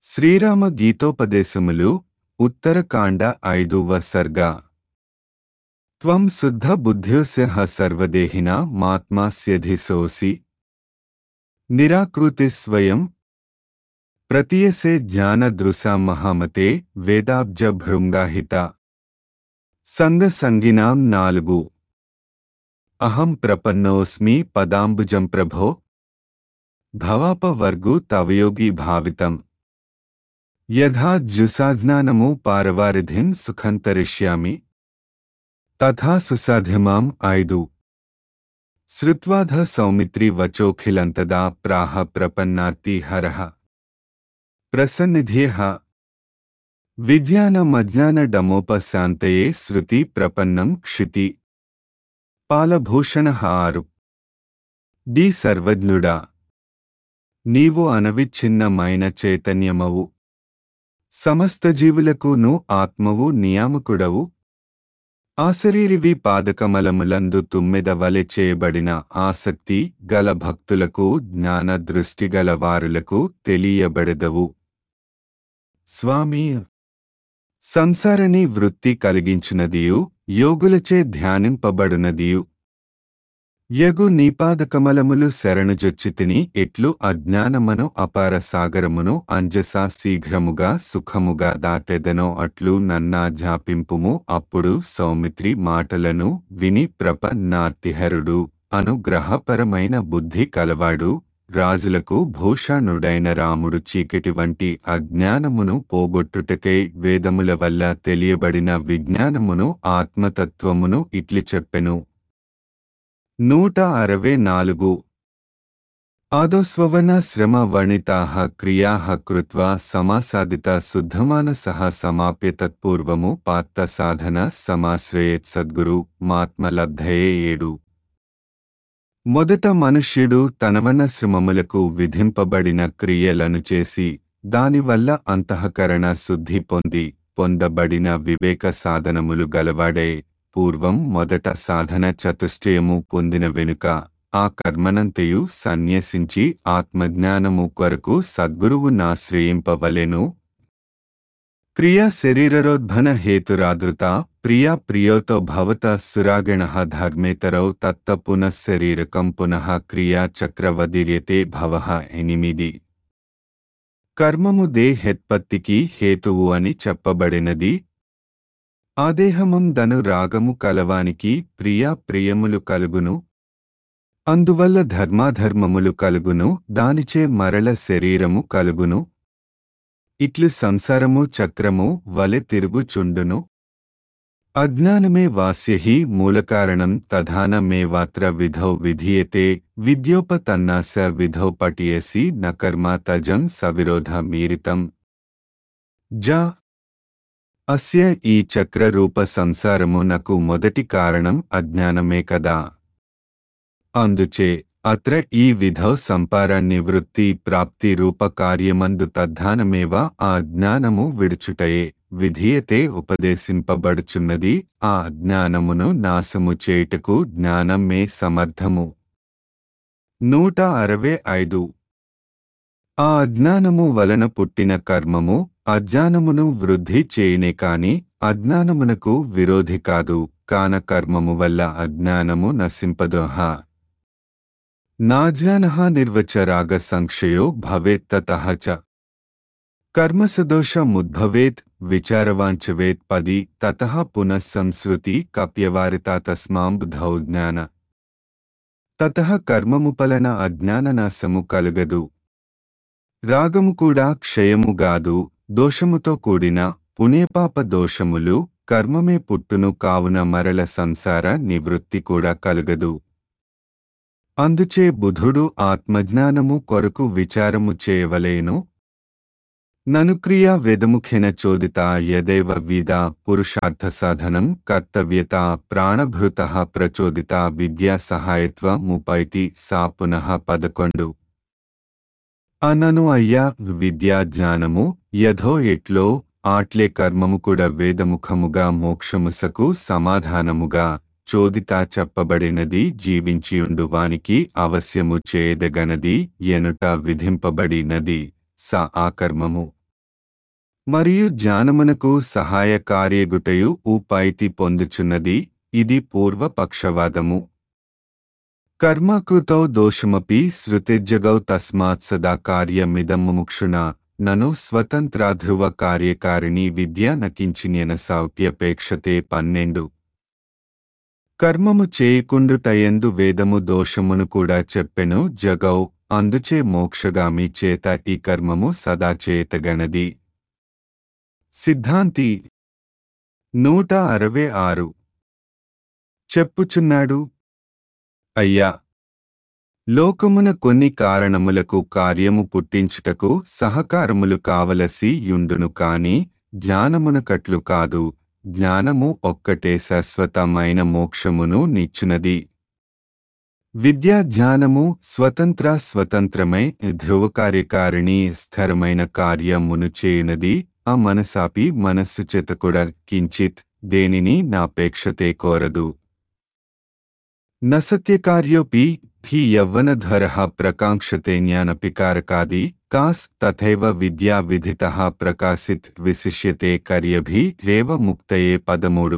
శ్రీరామ గీతోపదేశములు ఉత్తరకాండ ఐదువ సర్గ త్వం శుద్ధ బుద్ధ్యోస్యః సర్వదేహినా మాత్మాస్యధిసోసి నిరాకృతి స్వయం ప్రతీయసే జ్ఞానదృశా మహామతే వేదాబ్జ భృంగాహిత సంగసంగినాం నాలుగు అహం ప్రపన్నోస్మి పదాంబుజం ప్రభో భవాపవర్గు తవయోగి భావితం యథా జుసాజ్ఞానము పారవారిధిం సుఖంతరిష్యామి తథా సుసాధ్యమాం ఐదు శ్రుత్వాధ సౌమిత్రి వచోఖిలంతదా ప్రాహ ప్రపన్నార్తి హరః ప్రసన్నిధ్యేః విజ్ఞానమజ్ఞానడమోపశాంతయే శృతి ప్రపన్నం క్షితి పాలభూషణ ఆరు డి సర్వజ్ఞుడా నీవు అనవిచ్ఛిన్నమైన చైతన్యమవు సమస్త జీవులకును ఆత్మవు నియామకుడవు ఆశరీరివి పాదకమలములందు తుమ్మెద వలె చేయబడిన ఆసక్తి గల భక్తులకు జ్ఞాన దృష్టి గల వారులకు తెలియబడదవు స్వామి సంసారని వృత్తి కలిగించునదియు యోగులచే ధ్యానింపబడునదియు యగు నీపాదకమలములు శరణుజొచ్చితిని ఎట్లు అజ్ఞానమను అపార సాగరమును అంజసా శీఘ్రముగా సుఖముగా దాటెదనో అట్లు నన్నా జాపింపుము అప్పుడు సౌమిత్రి మాటలను విని ప్రపన్నార్తిహరుడు అనుగ్రహపరమైన బుద్ధి కలవాడు రాజులకు భూషణుడైన రాముడు చీకటి వంటి అజ్ఞానమును పోగొట్టుటకై వేదముల వల్ల తెలియబడిన విజ్ఞానమును ఆత్మతత్వమును ఇట్లు చెప్పెను నూట అరవై నాలుగు ఆదోస్వవన శ్రమ వణితాః క్రియాః కృత్వా సమాసాదిత శుద్ధమానసః సమాప్య తత్పూర్వము పాత్త సాధన సమాశ్రయేత్ సద్గురు మాత్మలబ్ధయే ఏడు మొదట మనుష్యుడు తనవన శ్రమములకు విధింపబడిన క్రియలను చేసి దానివల్ల అంతఃకరణ శుద్ధి పొంది పొందబడిన వివేక సాధనములు గలవాడే పూర్వం మొదట సాధన చతుష్టయము పొందిన వెనుక ఆ కర్మనంతయు సన్యసించి ఆత్మజ్ఞానము కొరకు సద్గురువు నాశ్రయింపవలెను క్రియా శరీరరోద్భన హేతురాదృత ప్రియా ప్రియోతో భవత సురాగిణ ధర్మేతరౌ తత్త పునఃశరీరకం పునః క్రియా చక్రవదిర్యతే భవ ఎనిమిది కర్మము దేహెత్పత్తికి హేతువు అని చెప్పబడినది ఆదేహమం రాగము కలవానికి ప్రియా ప్రియములు కలుగును అందువల్ల ధర్మాధర్మములు కలుగును దానిచే మరల శరీరము కలుగును ఇట్లు సంసారము చక్రము వలె తిరుగుచుండును అజ్ఞానమే వాస్యహి మూలకారణం తధానమేవాత్ర విధౌ విధీయతే విద్యోపతన్నాస విధౌ పటియసి నకర్మ తజం సవిరోధ మీరితం జా అస్య ఈ చక్రరూప సంసారమునకు మొదటి కారణం అజ్ఞానమే కదా అందుచే అత్ర ఈ విధౌ సంపార నివృత్తి ప్రాప్తి రూప కార్యమందు తద్ధానమేవ ఆ జ్ఞానము విడుచుటయే విధీయతే ఉపదేశింపబడుచున్నది ఆ జ్ఞానమును నాశము చేయుటకు జ్ఞానమే సమర్థము నూట అరవై ఐదు ఆ అజ్ఞానము వలన పుట్టిన కర్మము అజ్ఞానమును వృద్ధి చేయనే కాని అజ్ఞానమునకు విరోధి కాదు కాన కర్మము వల్ల అజ్ఞానము నశింపదోహ నాజ్ఞాన నిర్వచరాగ సంక్షయో భవేత్తత చ కర్మసదోషముద్భవేత్ విచారవాంచవేత్ పది తత పునఃసంస్కృతి కప్యవారితా తస్మాం బుద్ధౌ జ్ఞాన తత కర్మముపలన అజ్ఞాననాశము కలుగదు రాగము కూడా క్షయముగాదు దోషముతో కూడిన పుణ్యపాప దోషములు కర్మమే పుట్టును కావున మరల సంసార నివృత్తి కూడా కలుగదు అందుచే బుధుడు ఆత్మజ్ఞానము కొరకు విచారము చేయవలేను ననుక్రియా వేదముఖేన చోదిత యదేవ విద పురుషార్థ సాధనం కర్తవ్యత ప్రాణభృత ప్రచోదిత విద్యా సహాయత్వ ముపైతి సా పునః పదకొండు అనను అయ్యా విద్యా జ్ఞానము యథో ఎట్లో ఆట్లే కర్మము కూడా వేదముఖముగా మోక్షముసకు సమాధానముగా చోదితా చెప్పబడినది జీవించియుండు వానికి అవశ్యము చేయదగనది ఎనుట విధింపబడినది స ఆ కర్మము మరియు జ్ఞానమునకు సహాయ కార్యగుటయు ఊపాయితి పొందుచున్నది ఇది పూర్వపక్షవాదము కర్మకృతౌ దోషమపి శృతిర్జగౌ తస్మాత్ సదా కార్యమిదం ముముక్షుణా నను స్వతంత్రాధ్రువ కార్యకారిణి విద్య నకించిన్యన సౌప్యపేక్షతే పన్నెండు కర్మము చేయకుండుటయందు వేదము దోషమును కూడా చెప్పెను జగౌ అందుచే మోక్షగామి చేత ఈ కర్మము సదా చేయతగనది సిద్ధాంతి నూట అరవై ఆరు చెప్పుచున్నాడు అయ్యా లోకమున కొన్ని కారణములకు కార్యము పుట్టించుటకు సహకారములు కావలసి యుండును కాని జ్ఞానమునకట్లు కాదు జ్ఞానము ఒక్కటే శాశ్వతమైన మోక్షమును నిచ్చునది విద్యా జ్ఞానము స్వతంత్ర స్వతంత్రమై ధ్రువకార్యకారిణి స్థిరమైన కార్యమును చేయునది ఆ మనసాపి మనస్సు చేత కూడా కించిత్ దేనిని నాపేక్షతే కోరదు నసత్యకార్యోపి హి యవ్వనధర ప్రకాంక్షతే జ్ఞానపికారకాది కాస్ తథైవ విద్యా విధిత ప్రకాశిత్ విశిష్యతే కర్యభి రేవ ముక్తయే పదమూడు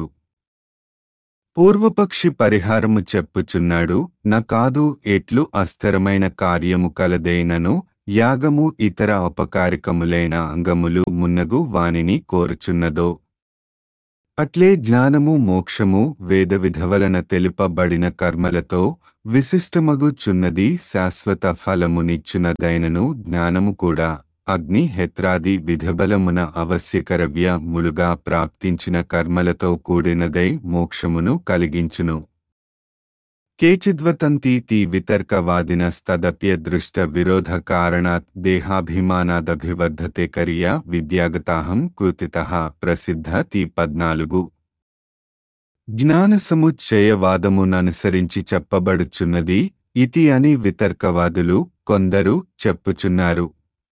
పూర్వపక్షి పరిహారము చెప్పుచున్నాడు నా కాదు ఎట్లు అస్థిరమైన కార్యము కలదేనను యాగము ఇతర అపకారికములైన అంగములు మున్నగు వానిని కోరుచున్నదో అట్లే జ్ఞానము మోక్షము వేద విధవలన తెలుపబడిన కర్మలతో విశిష్టమగుచున్నది శాశ్వత ఫలమునిచ్చునదైనను జ్ఞానము కూడా అగ్ని హెత్రాది విధబలమున అవశ్యకరవ్య ములుగా ప్రాప్తించిన కర్మలతో కూడినదై మోక్షమును కలిగించును కేచిద్వతంతీతి వితర్కవాదినస్తదప్యదృష్ట విరోధ కారణాత్ దేహాభిమానాదభివర్ధతే కర్య విద్యాగతాహం కృతిత ప్రసిద్ధ తి పద్నాలుగు జ్ఞాన సముచ్చయవాదముననుసరించి చెప్పబడుచున్నది ఇతి అని వితర్కవాదులు కొందరు చెప్పుచున్నారు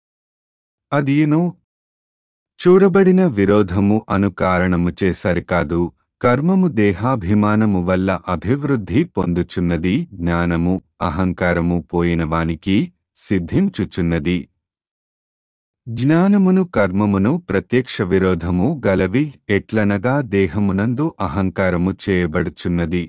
అదియును చూడబడిన విరోధము అను కారణము చేసరికాదు కర్మము దేహాభిమానము వల్ల అభివృద్ధి పొందుచున్నది జ్ఞానము అహంకారము పోయినవానికి సిద్ధించుచున్నది జ్ఞానమును కర్మమును ప్రత్యక్ష విరోధము గలవి ఎట్లనగా దేహమునందు అహంకారము చేయబడుచున్నది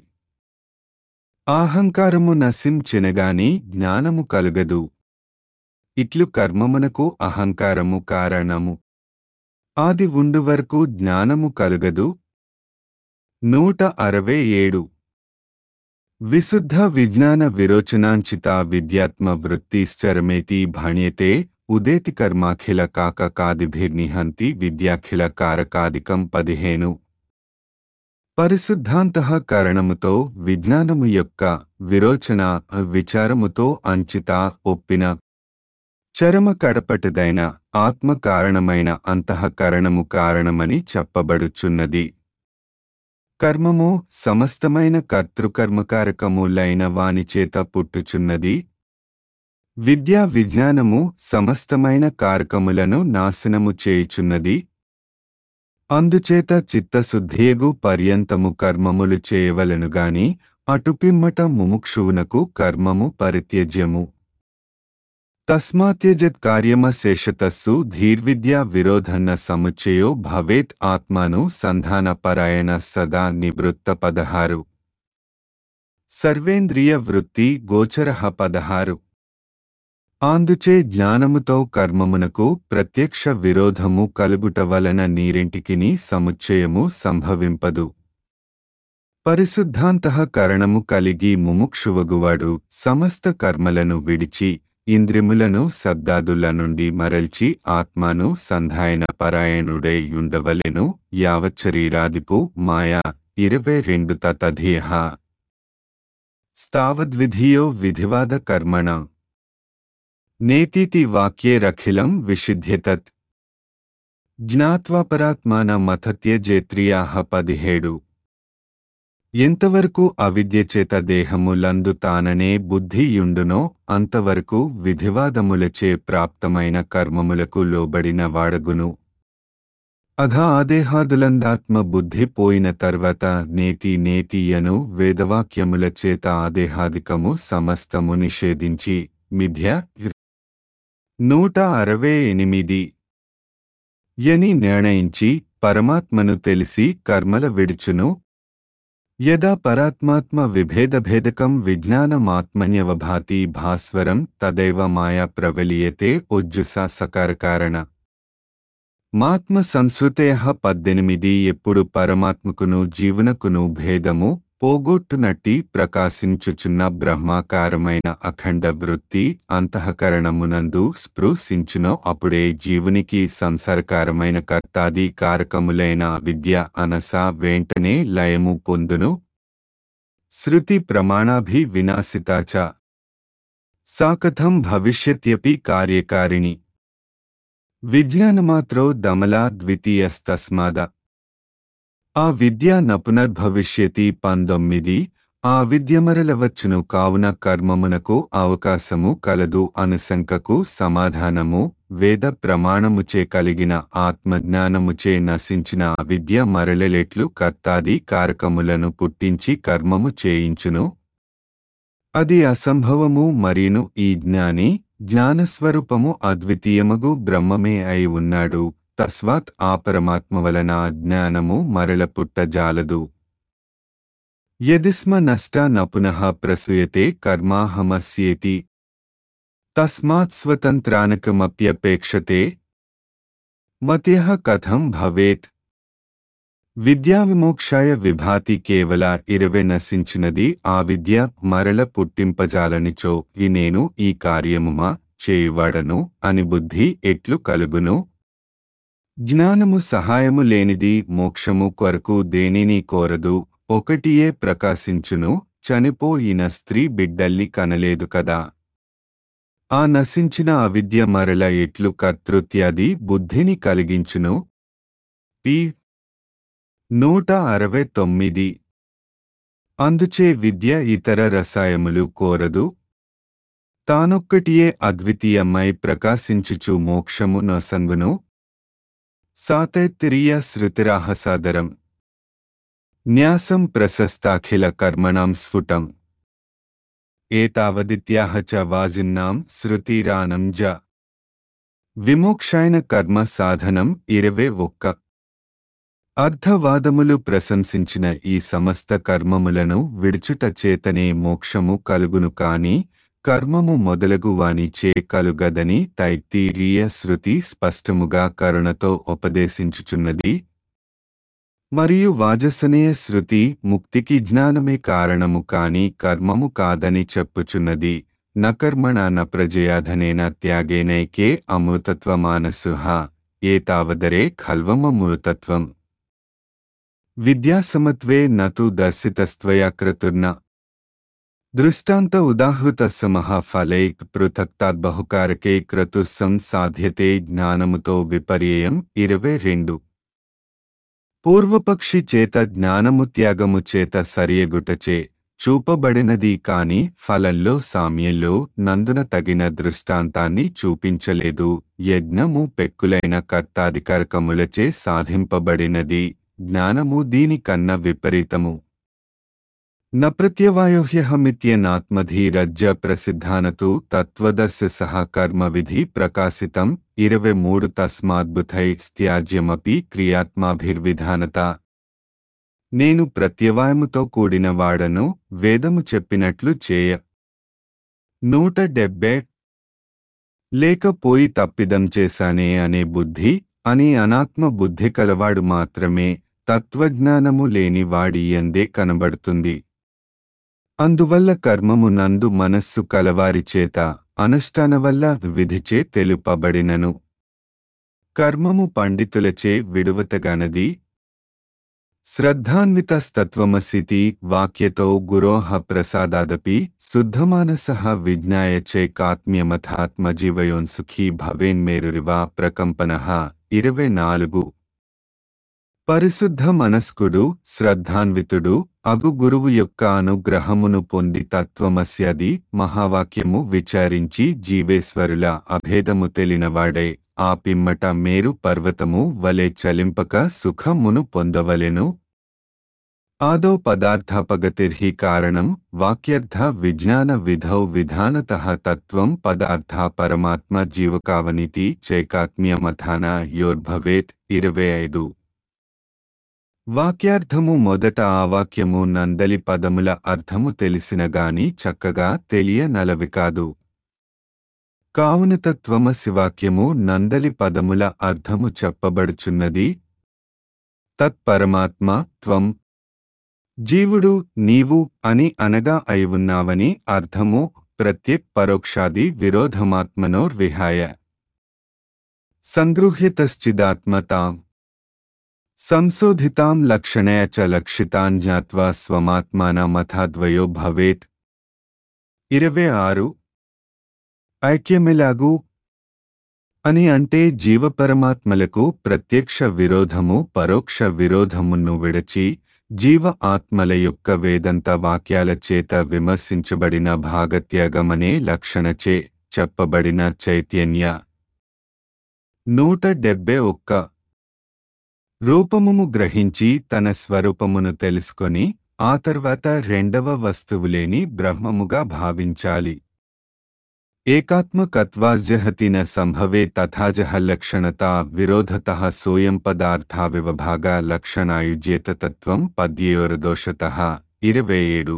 అహంకారము నశించినగాని జ్ఞానము కలుగదు ఇట్లు కర్మమునకు అహంకారము కారణము ఆది ఉండు వరకు జ్ఞానము కలుగదు నూట అరవై ఏడు విశుద్ధ విజ్ఞాన విరోచనాంచిత విద్యాత్మ వృత్తిశ్చరమేతి భణ్యతే ఉదేతి కర్మాఖిల కాకకాదిభిర్నిహంతి విద్యాఖిల కారకాదికం పదిహేను పరిశుద్ధాంతః కారణముతో విజ్ఞానము యొక్క విరోచన విచారముతో అంచిత ఒప్పిన చరమ కడపటిదైన ఆత్మ కారణమైన అంతఃకరణము కారణమని చెప్పబడుచున్నది కర్మము సమస్తమైన కర్తృకర్మకారకములైన వానిచేత పుట్టుచున్నది విద్యా విజ్ఞానము సమస్తమైన కారకములను నాశనము చేయుచున్నది అందుచేత చిత్తశుద్ధియగు పర్యంతము కర్మములు చేయవలెనుగాని అటుపిమ్మట ముముక్షువునకు కర్మము పరిత్యజ్యము తస్మాత్యజత్ కార్యమశేషతస్సు ధీర్విద్యా విరోధన్న సముచ్చయో భవేత్ ఆత్మాను సంధానపరాయణ సదా నివృత్త పదహారు సర్వేంద్రియ వృత్తి గోచర పదహారు ఆందుచే జ్ఞానముతో కర్మమునకు ప్రత్యక్ష విరోధము కలుగుట వలన నీరింటికిని సముచ్చయము సంభవింపదు పరిశుద్ధాంతఃకరణము కలిగి ముముక్షువగువాడు సమస్త కర్మలను విడిచి ఇంద్రిములను శబ్దాదుల నుండి మరల్చి ఆత్మను సంధాయన పరాయణుడై ఉండవలెను యావచ్చరీరాదిపు మాయా ఇరవై రెండు తతధియ స్తావద్విధియో విధివాద కర్మణ నేతీతి వాక్యేరఖిలం విషిధ్యతత్ జ్ఞాత్వా పరాత్మాన మథత్యజేత్రియాహ పదిహేడు ఎంతవరకు అవిద్యచేత దేహములందు తాననే బుద్ధియుండునో అంతవరకు విధివాదములచే ప్రాప్తమైన కర్మములకు లోబడిన వాడగును అధా ఆదేహాదులందాత్మ బుద్ధి పోయిన తర్వాత నేతి నేతియను వేదవాక్యముల చేత ఆదేహాదికము సమస్తము నిషేధించి మిథ్య నూట అరవై ఎనిమిది యని నిర్ణయించి పరమాత్మను తెలిసి కర్మల విడుచును యదా పరాత్మాత్మ విభేదభేదకం విజ్ఞానమాత్మన్యవభాతి భాస్వరం తదైవ మాయా ప్రవలీయతే ఉజ్జుసా సకారకారణ మాత్మ సంస్కృతయ పద్దెనిమిది ఎప్పుడు పరమాత్మకును జీవనకును భేదము పోగొట్టునట్టి ప్రకాశించుచున్న బ్రహ్మాకారమైన అఖండ వృత్తి అంతఃకరణమునందు స్పృశించునో అప్పుడే జీవునికి సంసారకారమైన కర్తాది కారకములైన విద్య అనస వెంటనే లయము పొందును శృతి ప్రమాణాభి వినాశితాచ సాకథం భవిష్యత్యపి కార్యకారిణి విజ్ఞానమాత్రో దమలా ద్వితీయస్తస్మాద ఆ విద్య నపునర్భవిష్యతి పంతొమ్మిది ఆ విద్య మరలవచ్చును కావున కర్మమునకు అవకాశము కలదు అనుశంకకు సమాధానము వేద ప్రమాణముచే కలిగిన ఆత్మజ్ఞానముచే నశించిన అవిద్య మరలలేట్లు కర్తాది కారకములను పుట్టించి కర్మము చేయించును అది అసంభవము మరీను ఈ జ్ఞాని జ్ఞానస్వరూపము అద్వితీయమగు బ్రహ్మమే అయి ఉన్నాడు తస్వాత్ ఆ పరమాత్మ వలన జ్ఞానము మరల పుట్టజాలదు యదిస్మ నష్ట నపునః ప్రసూయతే కర్మాహమస్యేతి తస్మాత్ స్వతంత్రానకమప్యపేక్షతే మత్యః కథం భవేత్ విద్యావిమోక్షాయ విభాతి కేవల ఇరవై నశించినది ఆ విద్య మరల పుట్టింపజాలనిచో ఈ నేను ఈ కార్యముమా చేయువాడను అని బుద్ధి ఎట్లు కలుగును జ్ఞానము సహాయము లేనిది మోక్షము కొరకు దేనిని కోరదు ఒకటియే ప్రకాశించును చనిపోయిన స్త్రీ బిడ్డల్ని కనలేదు కదా ఆ నశించిన అవిద్య మరల ఎట్లు కర్తృత్యాది బుద్ధిని కలిగించును పి నూట అరవై తొమ్మిది అందుచే విద్య ఇతర రసాయములు కోరదు తానొక్కటియే అద్వితీయమై ప్రకాశించుచు మోక్షము నొసంగును సాతైత్తిరీయ శృతిరాహసాదరం న్యాసం ప్రశస్తాఖిల కర్మణాం స్ఫుటం ఏతావదిత్యాహ చ వాజిన్నాం శృతిరానం జ విమోక్షాయన కర్మ సాధనం ఇరవై ఒక్క అర్ధవాదములు ప్రశంసించిన ఈ సమస్త కర్మములను విడుచుట చేతనే మోక్షము కలుగును కాని కర్మము మొదలగు వానిచే కలుగదని తైత్తీరీయ శృతి స్పష్టముగా కరుణతో ఉపదేశించుచున్నది మరియు వాజసనేయ శృతి ముక్తికి జ్ఞానమే కారణము కాని కర్మము కాదని చెప్పుచున్నది నకర్మణ న ప్రజయాధనేన త్యాగేనైకే అమృతత్వమానసుహ ఏతావదరే ఖల్వమమృతత్వం విద్యాసమత్వే నతు దర్శితస్త్వయా క్రతుర్న దృష్టాంత ఉదాహృతస్య మహాఫలైక్ పృథక్తాద్బహుకారకే క్రతుస్సం సాధ్యతే జ్ఞానముతో విపర్యయం ఇరవై రెండు పూర్వపక్షి చేత జ్ఞానము త్యాగము చేత సరియగుటచే చూపబడినది కాని ఫలంలో సామ్యంలో నందున తగిన దృష్టాంతాన్ని చూపించలేదు యజ్ఞము పెక్కులైన కర్తాధికారకములచే సాధింపబడినది జ్ఞానము దీనికన్న విపరీతము న ప్రత్యవాయోహ్యహమిత్యనాత్మధీరజ్జ ప్రసిద్ధానతు తత్వదర్శ సహ కర్మ విధి ప్రకాశితం ఇరవై మూడు తస్మాద్భుతై త్యాజ్యమపి క్రియాత్మాభిర్విధానత నేను ప్రత్యవాయముతో కూడిన వాడను వేదము చెప్పినట్లు చేయ నూట డెబ్బే లేకపోయి తప్పిదం చేశానే అనే బుద్ధి అని అనాత్మ బుద్ధి కలవాడు మాత్రమే తత్వజ్ఞానము లేని వాడి ఎందే కనబడుతుంది అందువల్ల కర్మము నందు మనస్సు కలవారి చేత అనుష్ఠాన వల్ల విధిచే తెలుపబడినను కర్మము పండితులచే విడువతగనది శ్రద్ధాన్వితస్తత్వమసితి వాక్యతో గురోహ ప్రసాదాదపి శుద్ధమానస విజ్ఞాయ చైకాత్మ్యమథాత్మజీవయోన్ సుఖీ భవేన్మేరురివా ప్రకంపన ఇరవై నాలుగు పరిశుద్ధ మనస్కుడు శ్రద్ధాన్వితుడు అగు గురువు యొక్క అనుగ్రహమును పొంది తత్వమస్యది మహావాక్యము విచారించి జీవేశ్వరుల అభేదము తెలినవాడై ఆ పిమ్మట మేరు పర్వతము వలె చలింపక సుఖమును పొందవలెను ఆదో పదార్థాపగతిర్హి కారణం వాక్యర్థ విజ్ఞాన విధౌ విధానతః తత్వం పదార్థ పరమాత్మ జీవకావనితి చైకాత్మ్యమథాన యోర్భవేత్ ఇరవై ఐదు వాక్యార్థము మొదట ఆ వాక్యము నందలి పదముల అర్థము తెలిసిన గాని చక్కగా తెలియ నలవి కాదు కావున తత్వమసి వాక్యము నందలి పదముల అర్థము చెప్పబడుచున్నది తత్పరమాత్మ త్వం జీవుడు నీవు అని అనగా అయి ఉన్నావని అర్థము ప్రత్యక్ పరోక్షాది విరోధమాత్మనోర్విహాయ సంగృహ్యతశ్చిదాత్మతాం సంశోధితాం లక్షణయ చ లక్షితాన్ జ్ఞాత్వా స్వమాత్మానమథాద్వయో భవేత్ ఇరవై ఆరు ఐక్యమిలాగు అని అంటే జీవపరమాత్మలకు ప్రత్యక్ష విరోధము పరోక్ష విరోధమును విడచి జీవ ఆత్మల యొక్క వేదంత వాక్యాల చేత విమర్శించబడిన భాగత్యాగమనే లక్షణచే చెప్పబడిన చైతన్య నూట డెబ్బై ఒక్క రూపముము గ్రహించి తన స్వరూపమును తెలుసుకొని ఆ తర్వాత రెండవ వస్తువులేని బ్రహ్మముగా భావించాలి ఏకాత్మకత్వాజహతి న సంభవే తథాజహ లక్షణత విరోధత సోయం పదార్థావివభాగ లక్షణాయుజ్యేత తత్వం పద్యయోరదోషత ఇరవై ఏడు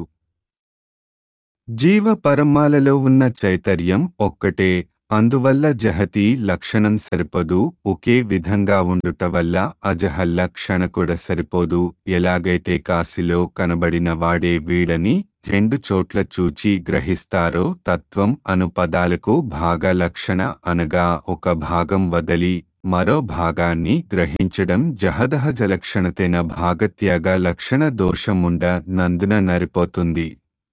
జీవ పరమాలలో ఉన్న చైతన్యం ఒక్కటే అందువల్ల జహతి లక్షణం సరిపోదు ఒకే విధంగా ఉండుట వల్ల అజహ లక్షణ కూడా సరిపోదు ఎలాగైతే కాశీలో కనబడిన వాడే వీడని రెండు చోట్ల చూచి గ్రహిస్తారో తత్వం అను పదాలకు భాగ లక్షణ అనగా ఒక భాగం వదలి మరో భాగాన్ని గ్రహించడం జహదహజ లక్షణతైన భాగత్యాగ లక్షణ దోషముండ నందున నరిపోతుంది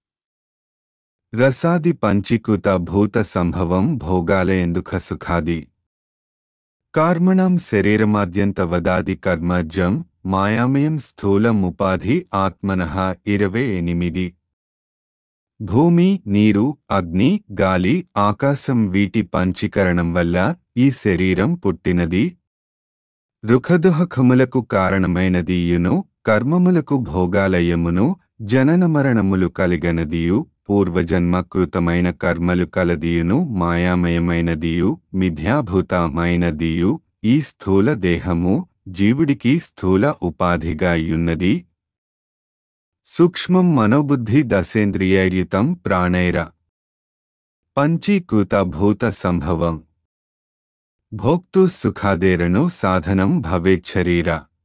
రసాది పంచీకృత భూత సంభవం భోగాలయందుఖ సుఖాది కార్మణం శరీరమాద్యంత వదాది కర్మజం మాయామయం స్థూలముపాధి ఆత్మనః ఇరవై ఎనిమిది భూమి నీరు అగ్ని గాలి ఆకాశం వీటి పంచీకరణం వల్ల ఈ శరీరం పుట్టినది రుఖదుహఖములకు కారణమైనదియును కర్మములకు భోగాలయమును జనన మరణములు కలిగనదియు పూర్వజన్మ కృతమైన కర్మలు కలదియును మాయామయమైనదియు మిథ్యాభూతమైనదియు ఈ స్థూల దేహము జీవుడికి స్థూల ఉపాధిగా యున్నది సూక్ష్మం మనోబుద్ధి దశేంద్రియయుతం ప్రాణైర పంచీకృత భూత సంభవం భోక్తు సుఖాదేరను సాధనం భవేచ్చరీర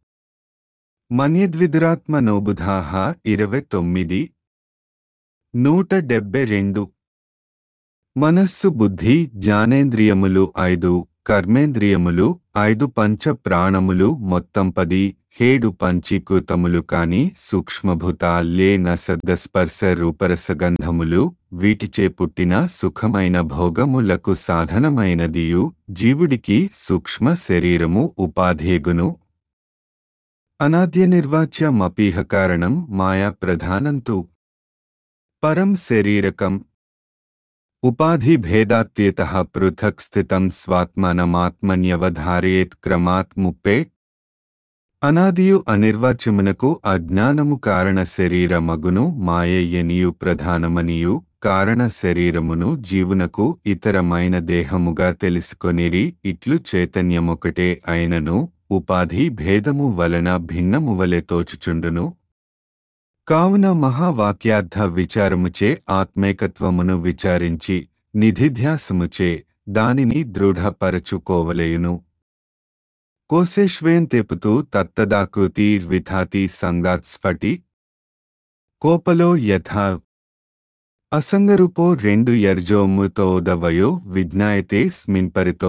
మన్యద్విదురాత్మనోబుధాహ ఇరవై తొమ్మిది నూట డెబ్బై రెండు మనస్సు బుద్ధి జ్ఞానేంద్రియములు ఐదు కర్మేంద్రియములు ఐదు పంచ ప్రాణములు మొత్తం పది హేడు పంచీకృతములు కాని సూక్ష్మభూతాల్లే నశబ్దస్పర్శ రూపరసగంధములు వీటిచే పుట్టిన సుఖమైన భోగములకు సాధనమైనదియు జీవుడికి సూక్ష్మ శరీరము ఉపాధేగును అనాద్య నిర్వాచ్యమపీహ కారణం మాయా ప్రధానంతు పరం శరీరకం ఉపాధిభేదాత్యేత పృథక్ స్థితం స్వాత్మనమాత్మన్యవధారయేత్ క్రమాత్ ముప్పే అనాదియు అనిర్వాచ్యమునకు అజ్ఞానము కారణ శరీరమగును మాయయ్యనియు ప్రధానమనియు కారణ శరీరమును జీవునకు ఇతరమైన దేహముగా తెలుసుకొనిరి ఇట్లు చైతన్యమొకటే అయినను ఉపాధి భేదము వలన భిన్నము వలె తోచుచుండును కావున మహావాక్యార్థ విచారముచే ఆత్మైకత్వమును విచారించి నిధిధ్యాసముచే దానిని దృఢపరచుకోవలేయును కోశేష్వేం తెపుతూ తత్తదాకృతిర్విధాతి సంగాత్ స్ఫటి కోపలో యథా అసంగరూపో రెండు యర్జోముతోదవయో విజ్ఞాయతే స్మిన్పరితో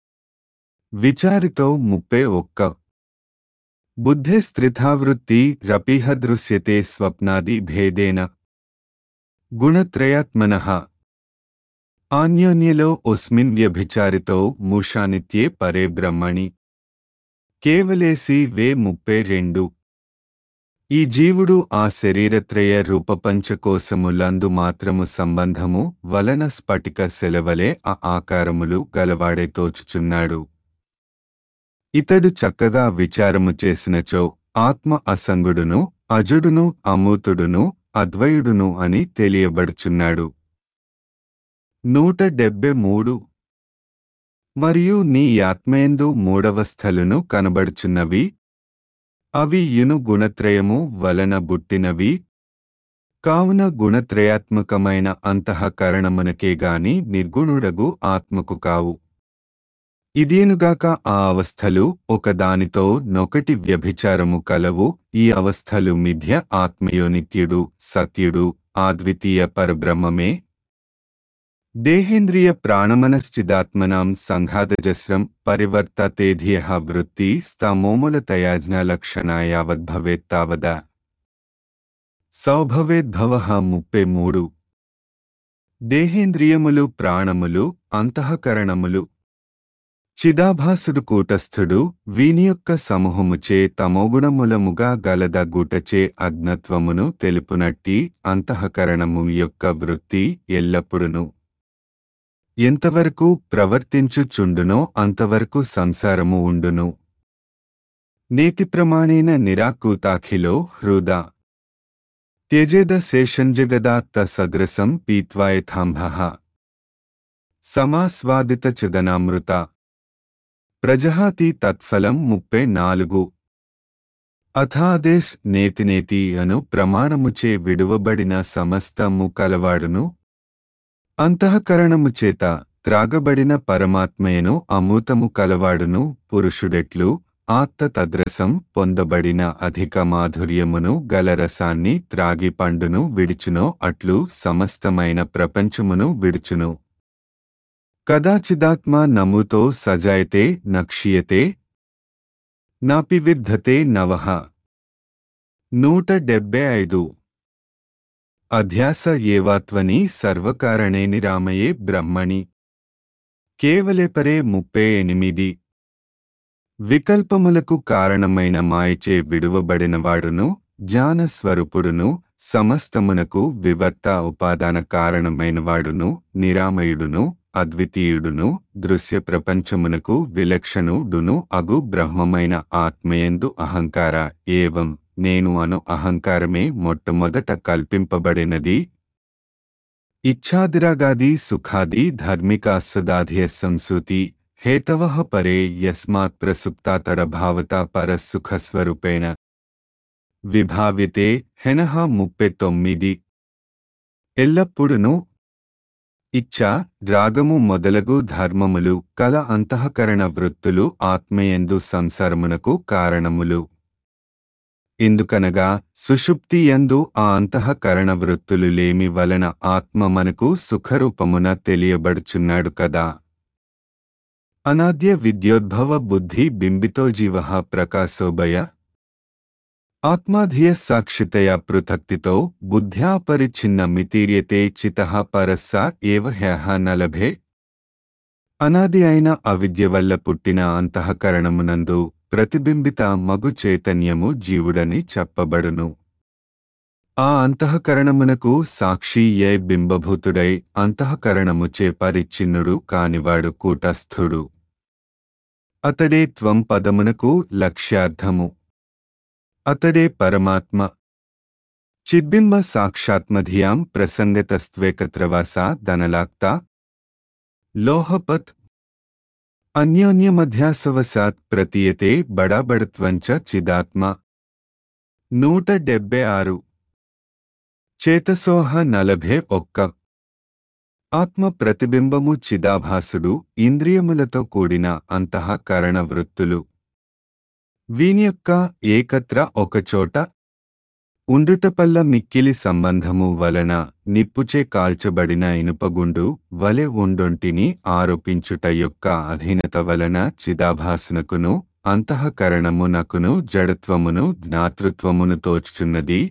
విచారితో ముప్పై ఒక్క బుద్ధే స్థితావృత్తి రపిహ దృశ్యతే స్వప్నాది భేదేన గుణత్రయాత్మన ఆన్యోన్యలో ఒస్మిన్ వ్యభిచారితో మూషానిత్యే పరే బ్రహ్మణి కేవలేసి వే ముప్పై రెండు ఈ జీవుడు ఆ శరీరత్రయ రూపపంచకోశములందు మాత్రము సంబంధము వలన స్ఫటిక సెలవలే ఆ ఆకారములు గలవాడే తోచుచున్నాడు ఇతడు చక్కగా విచారము చేసినచో ఆత్మ అసంగుడును అజుడును అమూతుడును అద్వయుడును అని తెలియబడుచున్నాడు నూట డెబ్బె మూడు మరియు నీ ఆత్మయందు మూడవస్థలను కనబడుచున్నవి అవి యును గుణత్రయము వలన బుట్టినవి కావున గుణత్రయాత్మకమైన అంతఃకరణమునకే గాని నిర్గుణుడగు ఆత్మకు కావు ఇదేనుగాక ఆ అవస్థలు ఒకదానితో నొకటి వ్యభిచారము కలవు ఈ అవస్థలు మిథ్య ఆత్మయోనిత్యుడు సత్యుడు ఆద్వితీయ పరబ్రహ్మమే దేహేంద్రియ ప్రాణమనశ్చిదాత్మనాం సంఘాతజస్రం పరివర్తతేధియ వృత్తి స్తమోములతయాజ్ఞలక్షణాయావద్భవేత్తావద సౌభవేద్భవ ముప్పై మూడు దేహేంద్రియములు ప్రాణములు అంతఃకరణములు చిదాభాసుడు కూటస్థుడు వీని యొక్క సమూహముచే తమోగుణములముగా గలద గుటచే అజ్ఞత్వమును తెలుపునట్టి అంతఃకరణము యొక్క వృత్తి ఎల్లప్పుడును ఎంతవరకు ప్రవర్తించుచుండునో అంతవరకు సంసారము ఉండును నేతి ప్రమాణేన నిరాకూతాఖిలో హృదా త్యజేద శేషంజగదాత్త సదృశం పీత్వాయథాంభ సమాస్వాదిత చిదనామృత ప్రజహాతి తత్ఫలం ముప్పై నాలుగు అథాదేశ్ నేతినేతి అను ప్రమాణముచే విడువబడిన సమస్తము కలవాడును అంతఃకరణము చేత త్రాగబడిన పరమాత్మయను అమూతము కలవాడును పురుషుడెట్లు ఆత్త తద్రసం పొందబడిన అధిక మాధుర్యమును గల రసాన్ని త్రాగి పండును విడిచునో అట్లు సమస్తమైన ప్రపంచమును విడుచును కదాచిదాత్మ నముతో సజాయతే నక్షీయతే నాపి విర్ధతే నవః నూట డెబ్బై ఐదు అధ్యాస ఏవాత్వని సర్వకారణే నిరామయే బ్రహ్మణి కేవలేపరే ముప్పై ఎనిమిది వికల్పములకు కారణమైన మాయచే విడువబడినవాడును జ్ఞానస్వరూపుడును సమస్తమునకు వివర్త ఉపాదాన కారణమైనవాడును నిరామయుడును అద్వితీయుడును దృశ్య ప్రపంచమునకు విలక్షణుడును అగు బ్రహ్మమైన ఆత్మయందు అహంకార ఏవం నేను అను అహంకారమే మొట్టమొదట కల్పింపబడినది ఇచ్ఛాదిరాగాది సుఖాది ధార్మికాస్సదాధియ సంసూతి హేతవ పరే యస్మాత్ ప్రసుప్తాతడభావత పరసుఖస్వరూపేణ విభావ్యతే హెనహ ముప్పై తొమ్మిది ఎల్లప్పుడును ఇచ్ఛ రాగము మొదలగు ధర్మములు కల అంతఃకరణ వృత్తులు ఆత్మయందు సంసారమునకు కారణములు ఎందుకనగా సుషుప్తి యందు ఆ అంతఃకరణ వృత్తులు లేమి వలన ఆత్మ మనకు సుఖరూపమున తెలియబడుచున్నాడు కదా అనాద్య విద్యోద్భవ బుద్ధి బింబితో జీవ ప్రకాశోభయ ఆత్మాధియ సాక్షితయా పృథక్తితో బుద్ధ్యా పరిచ్ఛిన్న మితీర్యతే చిత పరస్స ఏవ హ్యః నలభే అనాది అయిన అవిద్య వల్ల పుట్టిన అంతఃకరణమునందు ప్రతిబింబిత మగు చైతన్యము జీవుడని చెప్పబడును ఆ అంతఃకరణమునకు సాక్షి ఏ బింబభూతుడై అంతఃకరణముచే పరిచ్ఛిన్నుడు కానివాడు కూటస్థుడు అతడే త్వం పదమునకు లక్ష్యార్థము అతడే పరమాత్మ చిద్బింబ సాక్షాత్మధియాం ప్రసంగతస్త్వేకత్రవాసా ధనలాక్తా లోహపత్ అన్యోన్యమధ్యాసవసాత్ ప్రతీయతే బడాబడత్వంచ చిదాత్మ నూట డెబ్బై ఆరు చేతసోహ నలభే ఒక్క ఆత్మ ప్రతిబింబము చిదాభాసుడు ఇంద్రియములతో కూడిన అంతఃకరణ వృత్తులు వీని యొక్క ఏకత్ర ఒకచోట ఉండుటపల్ల మిక్కిలి సంబంధము వలన నిప్పుచే కాల్చబడిన ఇనుపగుండు వలె ఉండొంటిని ఆరోపించుట యొక్క అధీనత వలన చిదాభాసునకును అంతఃకరణమునకును జడత్వమును జ్ఞాతృత్వమును తోచుచున్నది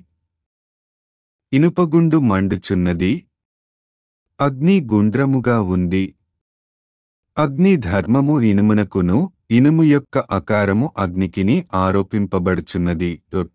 ఇనుపగుండు మండుచున్నది అగ్ని గుండ్రముగా ఉంది అగ్ని ధర్మము ఇనుమునకును ఇనుము యొక్క అకారము అగ్నికిని ఆరోపింపబడుచున్నది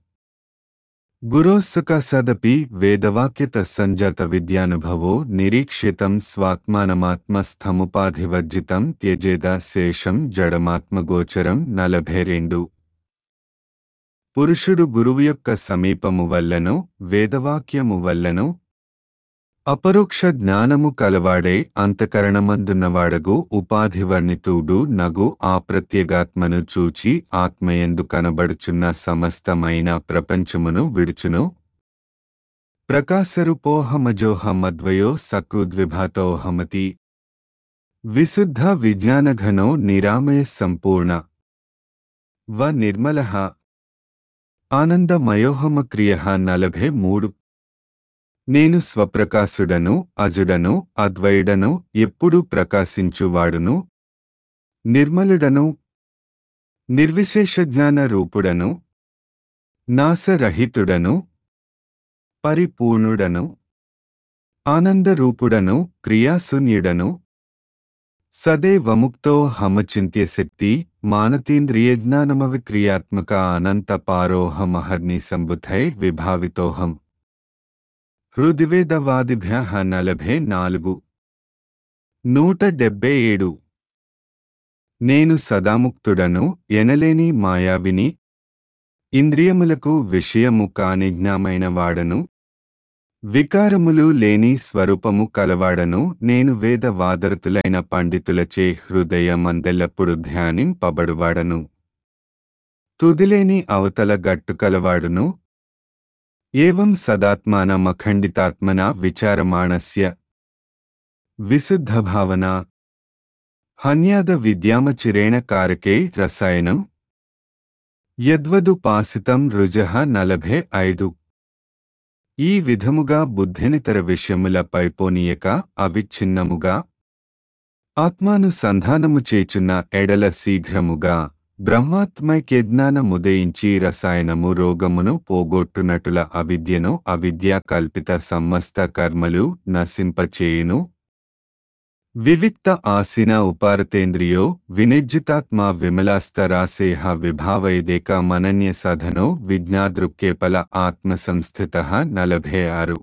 గురోస్సకాసదపి వేదవాక్యత సంజాత విద్యానుభవో నిరీక్షితం స్వాత్మానమాత్మస్థముపాధివర్జితం త్యజేద శేషం జడమాత్మగోచరం నలభై రెండు పురుషుడు గురువు యొక్క సమీపము వల్లనో వేదవాక్యము వల్లనో అపరోక్ష జ్ఞానము కలవాడే అంతకరణమందున్నవాడగు ఉపాధివర్ణితుడు నగు ఆ ప్రత్యేగాత్మను చూచి ఆత్మయందు కనబడుచున్న సమస్తమైన ప్రపంచమును విడుచును ప్రకాశరూపోహమజోహమద్వయో సకృద్విభాతోహమతి విశుద్ధ విజ్ఞానఘనో నిరామయ సంపూర్ణ వ నిర్మల ఆనందమయోహమక్రియ నలభై మూడు నేను స్వప్రకాశుడను అజుడను అద్వయుడను ఎప్పుడూ ప్రకాశించువాడును నిర్మలుడను నిర్విశేషజ్ఞాన రూపుడను నాశరహితుడను పరిపూర్ణుడను ఆనందరూపుడను క్రియాశూన్యుడను సదేవముక్తో హమచింత్య శక్తి మానతీంద్రియజ్ఞానమవిక్రియాత్మక అనంత పారోహమహర్ని సంబుధై విభావితోహం హృదివేదవాదిభ్య నలభై నాలుగు నూట డెబ్బై ఏడు నేను సదాముక్తుడను ఎనలేని మాయావిని ఇంద్రియములకు విషయము కానిజ్ఞమైన వాడను వికారములు లేని స్వరూపము కలవాడను నేను వేద వాదరతులైన పండితులచే హృదయమందెల్లప్పుడు ధ్యానింపబడువాడను తుదిలేని అవతల గట్టు కలవాడును ఏవం సదాత్మానమఖండితాత్మన విచారమాణస్య విశుద్ధభావన హన్యాద విద్యామచిరేణ కారకే రసాయనం యద్వదుపాసితం రుజః నలభై ఐదు ఈ విధముగా బుద్ధినితర విషయముల పైపోనీయక అవిచ్ఛిన్నముగా ఆత్మానుసంధానము చేచున్న ఎడల శీఘ్రముగా బ్రహ్మాత్మైక్యజ్ఞానముదయించి రసాయనము రోగమును పోగొట్టునటుల అవిద్యను అవిద్యా కల్పిత సమస్త కర్మలు నశింపచేయును వివిక్త ఆసిన ఉపారతేంద్రియో వినిర్జితాత్మా విమలాస్తరాసేహ విభావైదేక మనన్య సాధనో విజ్ఞాదృక్కేపల ఆత్మసంస్థిత నలభై ఆరు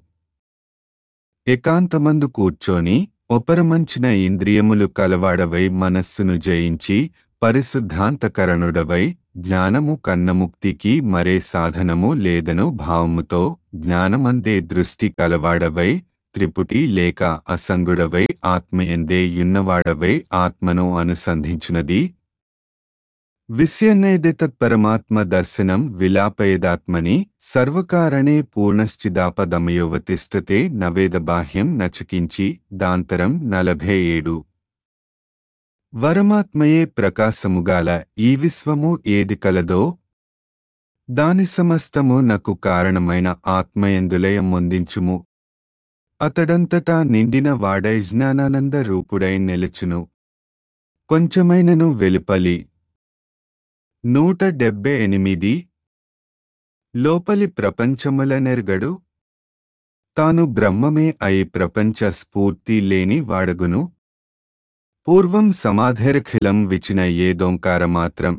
ఏకాంతమందు కూర్చొని ఒపరమంచిన ఇంద్రియములు కలవాడవై మనస్సును జయించి పరిశుద్ధాంతకరణుడవై జ్ఞానము కన్నముక్తికి మరే సాధనము లేదను భావముతో జ్ఞానమందే దృష్టి కలవాడవై త్రిపుటి లేక అసంగుడవై ఆత్మయందే యున్నవాడవై ఆత్మను అనుసంధించునది విస్యన్నేదితత్పరమాత్మ దర్శనం విలాపయదాత్మని సర్వకారణే పూర్ణశ్చిదాపదమయోవతిష్టతే నవేద బాహ్యం నచకించి దాంతరం నలభై ఏడు వరమాత్మయే ప్రకాశముగాల ఈ విశ్వము ఏది కలదో దాని సమస్తము నాకు కారణమైన ఆత్మయందులయం మొందించుము అతడంతటా నిండిన వాడై జ్ఞానానంద రూపుడై నిలుచును కొంచెమైనను వెలుపలి నూట డెబ్బై ఎనిమిది లోపలి ప్రపంచముల నెర్గడు తాను బ్రహ్మమే అయి ప్రపంచ స్ఫూర్తి లేని వాడగును పూర్వం సమాధిరఖిలం విచిన ఏదోంకారమాత్రం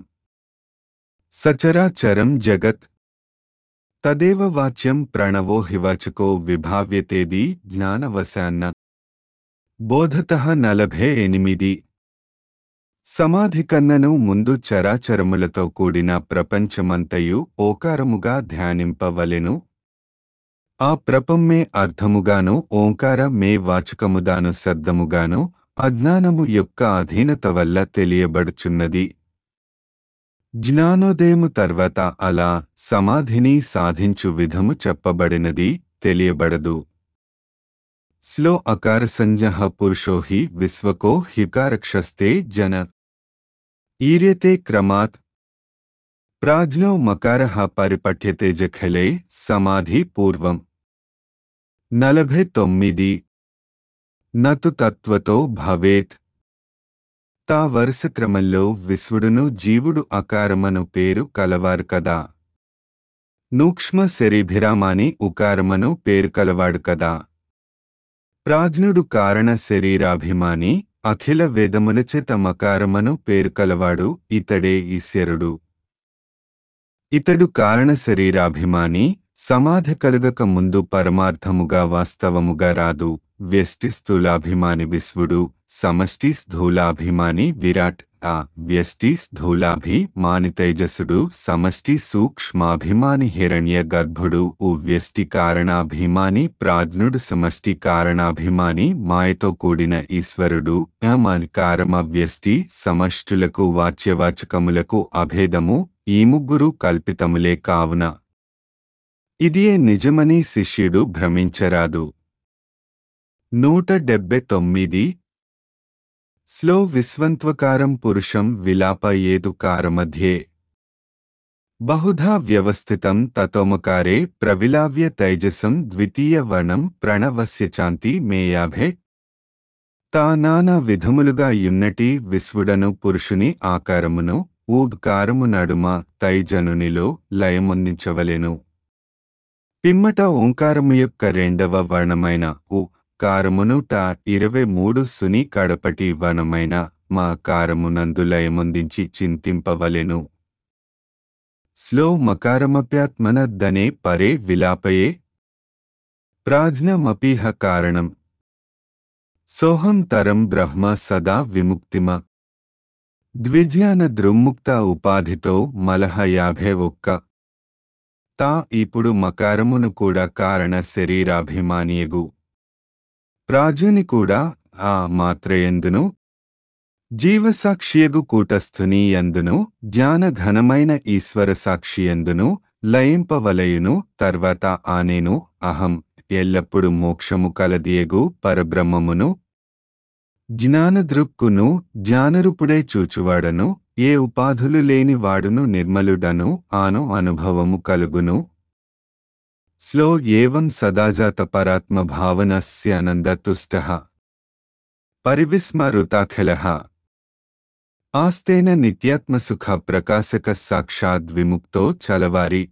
సచరాచరం జగత్ తదేవ వాచ్యం ప్రణవో హివాచకో విభావ్యతేది జ్ఞానవశాన్న బోధత నలభై ఎనిమిది సమాధి కన్నను ముందు చరాచరములతో కూడిన ప్రపంచమంతయు ఓకారముగా ధ్యానింపవలెను ఆ ప్రపమ్మే అర్థముగాను ఓంకార మే వాచకముదాను శబ్దముగాను అజ్ఞానము యొక్క అధీనత వల్ల తెలియబడుచున్నది జ్ఞానోదయము తర్వాత అలా సమాధిని సాధించు విధము చెప్పబడినది తెలియబడదు స్లో అకార సంజ్ఞ పురుషో హి విశ్వకో హికారక్షస్తే జన ఈర్యతే క్రమాత్ ప్రాజ్ఞో మకార పరిపఠ్యతే జఖలే సమాధి పూర్వం నలభై తొమ్మిది నతు తత్వతో భవేత్ తా వరుస క్రమంలో విశ్వడును జీవుడు అకారమను పేరు కలవారు కదా నూక్ష్మ శరీభిరామాని ఉకారమను పేరు కలవాడు కదా ప్రాజ్ఞుడు కారణ శరీరాభిమాని అఖిల వేదములచేత మకారమను పేరు కలవాడు ఇతడే ఈశ్వరుడు ఇతడు కారణ శరీరాభిమాని సమాధి కలుగక ముందు పరమార్థముగా వాస్తవముగా రాదు వ్యష్టి స్థూలాభిమాని విశ్వుడు సమష్టి స్థూలాభిమాని విరాట్ ఆ వ్యష్టి స్థూలాభి మానితైజసుడు సమష్టి సూక్ష్మాభిమాని హిరణ్య గర్భుడు ఉ వ్యష్టి కారణాభిమాని ప్రాజ్ఞుడు సమష్టి కారణాభిమాని మాయతో కూడిన ఈశ్వరుడు అమకారమ వ్యష్టి సమష్టులకు వాచ్యవాచకములకు అభేదము ఈ ముగ్గురు కల్పితములే కావున ఇదియే నిజమని శిష్యుడు భ్రమించరాదు నూట డెబ్బె తొమ్మిది స్లో విస్వంత్వకారం పురుషం విలాప ఏదుకారమధ్యే బహుధా వ్యవస్థితం తతోమకారే ప్రవిలావ్య తైజసం ద్వితీయ వర్ణం ప్రణవస్య చాంతి మేయాభే తా నానా విధములుగా యున్నటి విశ్వుడను పురుషుని ఆకారమును ఊద్కారము నడుమ తైజనునిలో లయమొందించవలెను పిమ్మట ఓంకారము యొక్క రెండవ వర్ణమైన ఉ కారమును టా ఇరవై మూడు సుని కడపటి వనమైన మా కారమునందు లయమొందించి చింతింపవలెను స్లో మకారమప్యాత్మన దనే పరే విలాపయే ప్రాజ్ఞమపీహ కారణం సోహం తరం బ్రహ్మ సదా విముక్తిమ ద్విజ్ఞాన దృమ్ముక్త ఉపాధితో మలహ యాభై ఒక్క తా ఇప్పుడు మకారమును కూడా కారణ శరీరాభిమానియగు ప్రాజుని కూడా ఆ మాత్రయందును జీవసాక్షియగు కూటస్థుని యందును జ్ఞానఘనమైన ఈశ్వర సాక్షియందును లయింపవలయును తర్వాత ఆనేను అహం ఎల్లప్పుడు మోక్షము కలదియగు పరబ్రహ్మమును జ్ఞానదృక్కును జ్ఞానరూపుడై చూచువాడను ఏ ఉపాధులు లేని వాడును నిర్మలుడను ఆను అనుభవము కలుగును స్లో ఏవం సదాజాత పరాత్మ భావనస్యానందతుష్ట పరివిస్మరుతాఖిల ఆస్తేన నిత్యాత్మసుఖ ప్రకాశక సాక్షాద్ విముక్తో చలవారి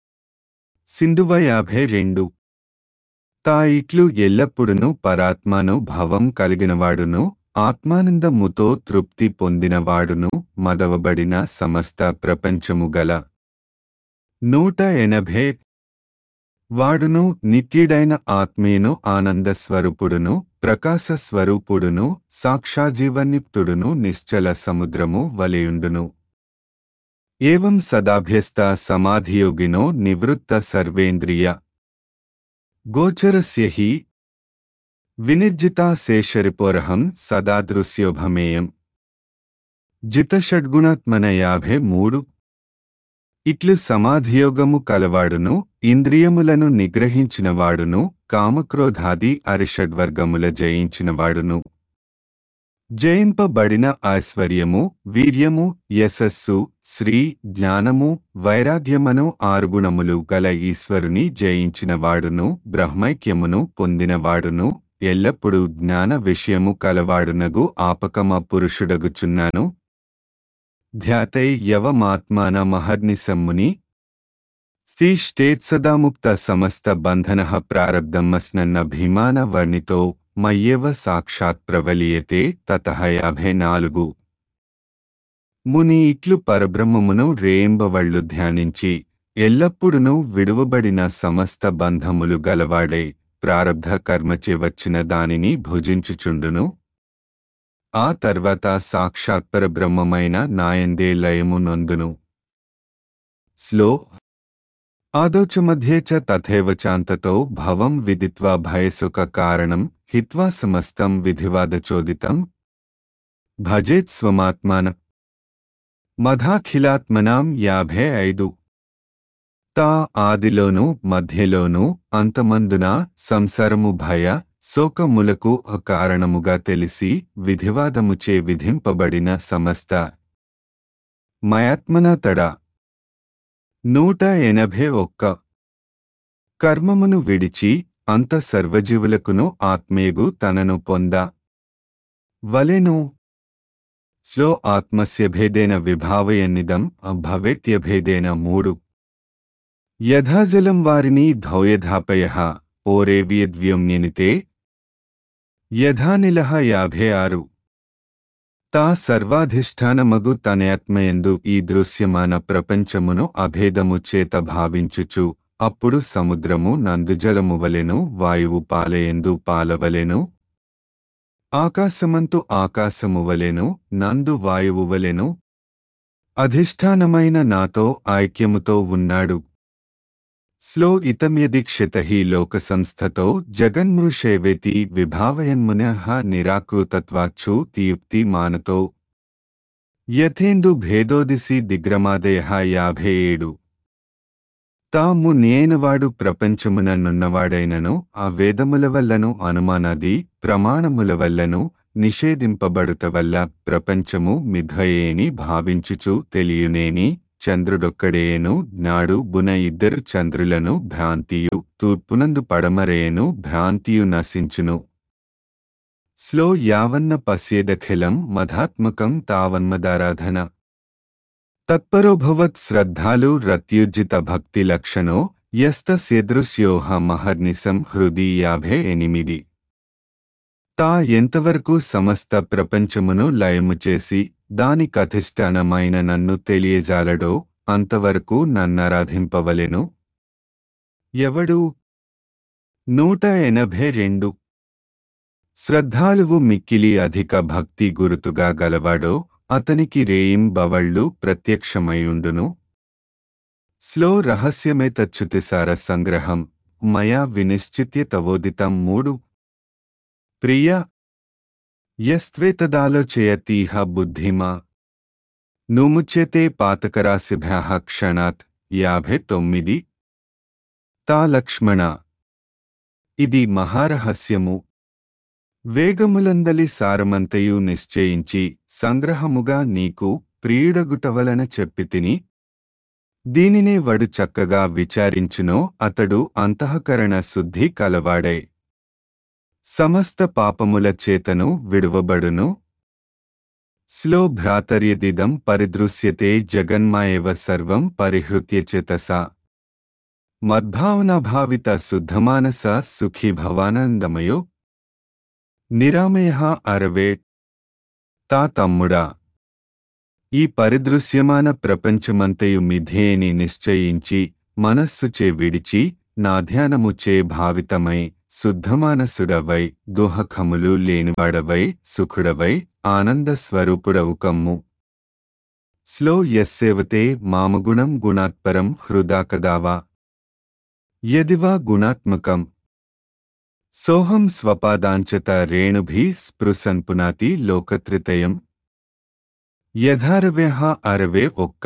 సింధువ యాభై రెండు తా ఇట్లు ఎల్లప్పుడును పరాత్మను భవం కలిగినవాడును ఆత్మానందముతో తృప్తి పొందినవాడును మదవబడిన సమస్త ప్రపంచము గల నూట ఎనభై వాడును నిత్యుడైన ఆత్మీయును ఆనంద స్వరూపుడును ప్రకాశ స్వరూపుడును సాక్షాజీవనిప్తుడును నిశ్చల సముద్రము వలయుండును ఏవం సదాభ్యస్త సమాధియోగినో నివృత్త సర్వేంద్రియ గోచరస్య హి వినిర్జితా శేషరిపోరహం సదాదృశ్యోభమేయం జితషడ్గుణాత్మన యాభై మూడు ఇట్లు సమాధియోగము కలవాడును ఇంద్రియములను నిగ్రహించినవాడును కామక్రోధాది అరిషడ్వర్గముల జయించినవాడును జయింపబడిన ఐశ్వర్యము వీర్యము యశస్సు శ్రీ జ్ఞానము వైరాగ్యమను ఆరుగుణములు గల ఈశ్వరుని జయించినవాడును బ్రహ్మైక్యమును పొందినవాడును ఎల్లప్పుడూ జ్ఞాన విషయము కలవాడునగు ఆపకమ పురుషుడగుచున్నాను ధ్యాతై యవమాత్మాన మహర్నిసమ్ముని స్థిష్టేత్సదాముక్త సమస్త బంధన ప్రారబ్ధమస్నన్న భీమాన వర్ణితో మయ్యేవ సాక్షాత్ ప్రవలీయతే తత యాభై నాలుగు ముని ఇట్లు పరబ్రహ్మమును రేయింబవళ్ళు ధ్యానించి ఎల్లప్పుడునూ విడువబడిన సమస్త బంధములు గలవాడై ప్రారబ్ధ కర్మచే వచ్చిన దానిని భుజించుచుండును ఆ తర్వాత సాక్షాత్పర బ్రహ్మమైన నాయందే లయము నొందును స్లో ఆదౌచమధ్యే చ తథైవ చాంతతో భవం విదిత్వా భయసుఖ కారణం హిత్వా సమస్తం విధివాదచోదితం భజేత్ స్వమాత్మాన మధాఖిలాత్మనాం యాభై ఐదు తా ఆదిలోనూ మధ్యలోనూ అంతమందున సంసారము భయ శోకములకు కారణముగా తెలిసి విధివాదముచే విధింపబడిన సమస్త మయాత్మన తడ నూట ఎనభై ఒక్క కర్మమును విడిచి అంత సర్వజీవులకును ఆత్మేగు తనను పొంద వలెను స్లో ఆత్మస్య భేదేన విభావయన్నిదం భవేత్యభేదేన మూడు యథాజలం వారిని ధౌయధాపయ ఓరేవియద్వ్యోమ్యనితే యథానిలహ యాభై ఆరు తా సర్వాధిష్టానమగు తనయాత్మయందు ఈ దృశ్యమాన ప్రపంచమును అభేదము చేత భావించుచు అప్పుడు సముద్రము నందుజలము వలెను వాయువు పాలయందు పాలవలెను ఆకాశమంతు ఆకాశమువలెను నందు వాయువువలెను అధిష్టానమైన నాతో ఐక్యముతో ఉన్నాడు స్లో ఇతమ్యదీక్షిత హి లోక సంస్థతో జగన్మృషేవేతి విభావయన్మునః నిరాకృతత్వాచ్చు తియుక్తి మానతో యథేందు భేదోదిసి దిగ్రమాదయ యాభై ఏడు తాము నేనవాడు ప్రపంచమున నున్నవాడైనను ఆ వేదముల వల్లను అనుమానాది ప్రమాణముల వల్లను నిషేధింపబడుట వల్ల ప్రపంచము మిథయేని భావించుచు తెలియనేని చంద్రుడొక్కడేను నాడు బున ఇద్దరు చంద్రులను భ్రాంతియు తూర్పునందు పడమరేను భ్రాంతియు నశించును స్లో యావన్న పశ్యేదఖిలం మధాత్మకం తావన్మదారాధన తత్పరోభవత్ శ్రద్ధాలు రత్యుజ్జిత భక్తి లక్షణో యస్తస్యదృశ్యోహ మహర్నిశం హృది యాభై ఎనిమిది తా ఎంతవరకు సమస్త ప్రపంచమును లయము చేసి దాని కధిష్టానమైన నన్ను తెలియజాలడో అంతవరకు నన్నారాధింపవలెను ఎవడు నూట ఎనభై రెండు శ్రద్ధాలువు మిక్కిలి అధిక భక్తి గురుతుగా గలవాడో అతనికి రేయిం బవళ్ళు ప్రత్యక్షమయుండును స్లో రహస్యమే తచ్చుతిసార సంగ్రహం మయా వినిశ్చిత్య తవోదితం మూడు ప్రియ యస్త్వేతదాలోచయతీహ బుద్ధిమా నుముచ్యతే పాతకరాశిభ్య క్షణాత్ యాభై తొమ్మిది తా లక్ష్మణ ఇది మహారహస్యము వేగములందలి సారమంతయు నిశ్చయించి సంగ్రహముగా నీకు ప్రియుడగుటవలన చెప్పితిని దీనినే వడు చక్కగా విచారించునో అతడు అంతఃకరణ శుద్ధి కలవాడై సమస్త పాపముల చేతను విడువబడును స్లో భ్రాతర్యదిదం పరిదృశ్యతే జగన్మాయవ సర్వం పరిహృత్య చేతసా మద్భావనాభావిత శుద్ధమానస సుఖీ భవానందమయో నిరామయ అరవే తా తమ్ముడా ఈ పరిదృశ్యమాన ప్రపంచమంతయు మిథేని నిశ్చయించి మనస్సుచే విడిచి నా ధ్యానముచే భావితమై శుద్ధమానసుడవై దుహకములు లేనివాడవై సుఖుడవై ఆనంద స్వరూపుడవు కమ్ము స్లో యస్సేవతే మామగుణం గుణాత్పరం హృదాకదావా యదివా గుణాత్మకం సోహం స్వపాదాంచత రేణుభి స్పృశన్ పునాతి లోకత్రితయం యథారవ్య అరవే ఒక్క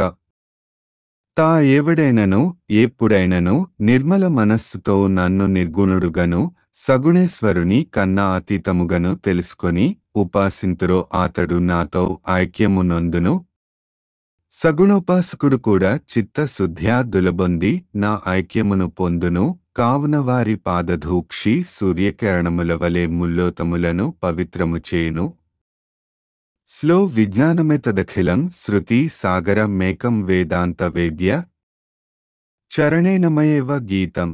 తా ఏవడైనను ఎప్పుడైనను నిర్మల మనస్సుతో నన్ను నిర్గుణుడుగను సగుణేశ్వరుని కన్నా అతీతముగను తెలుసుకొని ఉపాసింతురో అతడు నాతో ఐక్యమునందును సగుణోపాసకుడు కూడా చిత్తశుద్ధ్యా దులబొంది నా ఐక్యమును పొందును కావున వారి పాదధూక్షి సూర్యకిరణముల వలె ముల్లోతములను పవిత్రము చేయును స్లో విజ్ఞానమెతదఖిలం శృతి సాగర మేకం వేదాంత వేద్య చరణేనమయేవ గీతం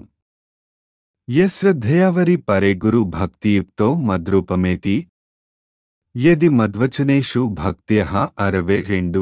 యశ్రద్ధయావరి పరే గురు భక్తియుక్తో మద్రూపమేతి యది మద్వచనేషు భక్త్య అరవే రెండు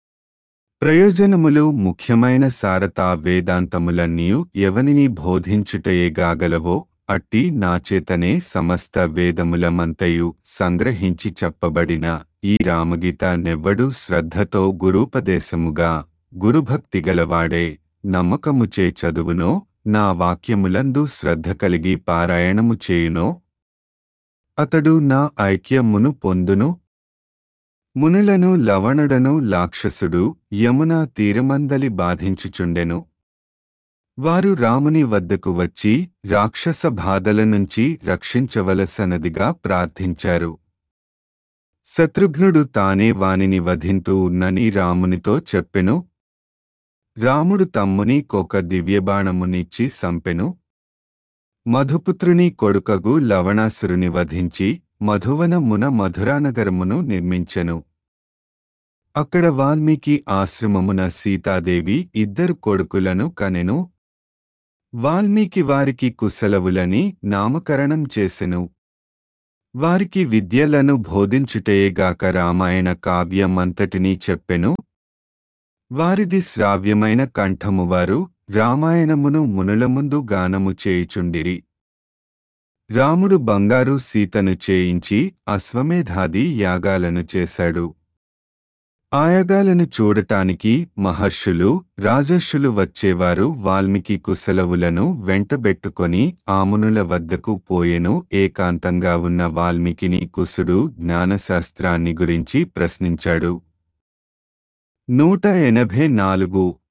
ప్రయోజనములు ముఖ్యమైన సారతా వేదాంతములన్నీయు ఎవనిని బోధించుటయే గాగలవో అట్టి నాచేతనే సమస్త వేదములమంతయు సంగ్రహించి చెప్పబడిన ఈ రామగీత నెవ్వడు శ్రద్ధతో గురూపదేశముగా గురుభక్తి గలవాడే నమ్మకముచే చదువునో నా వాక్యములందు శ్రద్ధ కలిగి పారాయణము చేయునో అతడు నా ఐక్యమును పొందును మునులను లవణుడను లాక్షసుడు యమునా తీరమందలి బాధించుచుండెను వారు రాముని వద్దకు వచ్చి రాక్షస బాధల నుంచి రక్షించవలసనదిగా ప్రార్థించారు శత్రుఘ్నుడు తానే వానిని వధింతూ ఉన్నని రామునితో చెప్పెను రాముడు తమ్ముని కొక దివ్యబాణమునిచ్చి సంపెను మధుపుత్రుని కొడుకగు లవణాసురుని వధించి మధువనమున మధురానగరమును నిర్మించెను అక్కడ వాల్మీకి ఆశ్రమమున సీతాదేవి ఇద్దరు కొడుకులను కనెను వాల్మీకి వారికి కుశలవులని నామకరణం చేసెను వారికి విద్యలను బోధించుటయేగాక రామాయణ కావ్యమంతటినీ చెప్పెను వారిది శ్రావ్యమైన కంఠము వారు రామాయణమును మునుల ముందు గానము చేయుచుండిరి రాముడు బంగారు సీతను చేయించి అశ్వమేధాది యాగాలను చేశాడు ఆ యాగాలను చూడటానికి మహర్షులు రాజర్షులు వచ్చేవారు వాల్మీకి కుశలవులను వెంటబెట్టుకొని ఆమునుల వద్దకు పోయెను ఏకాంతంగా ఉన్న వాల్మీకిని కుసుడు జ్ఞానశాస్త్రాన్ని గురించి ప్రశ్నించాడు నూట ఎనభై నాలుగు